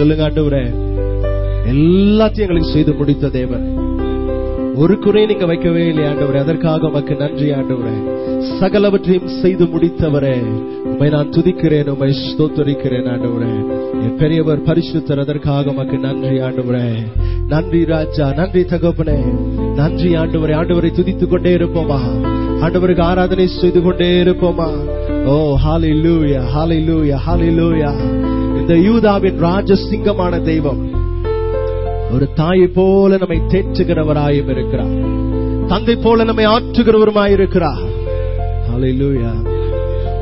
சொல்லுங்க ஆண்டவரே எல்லாத்தையும் எங்களுக்கு செய்து முடித்த தேவன் ஒரு குறை நீங்க வைக்கவே இல்லை ஆண்டவரே அதற்காக உமக்கு நன்றி ஆண்டவரே சகலவற்றையும் செய்து முடித்தவரே உம்மை நான் துதிக்கிறேன் உம்மை ஸ்தோத்தரிக்கிறேன் ஆண்டவரே என் பெரியவர் பரிசுத்தர் அதற்காக உமக்கு நன்றி ஆண்டவரே நன்றி ராஜா நன்றி தகப்பனே நன்றி ஆண்டவரே ஆண்டவரை துதித்துக் கொண்டே இருப்போமா ஆண்டவருக்கு ஆராதனை செய்து கொண்டே இருப்போமா ஓ ஹalleluya ஹalleluya ஹalleluya இந்த யூதாவின் ராஜசிங்கமான தெய்வம் ஒரு தாயை போல நம்மை தேற்றுகிறவராயும் இருக்கிறார் தந்தை போல நம்மை ஆற்றுகிறவருமாய் இருக்கிறார் ஹalleluya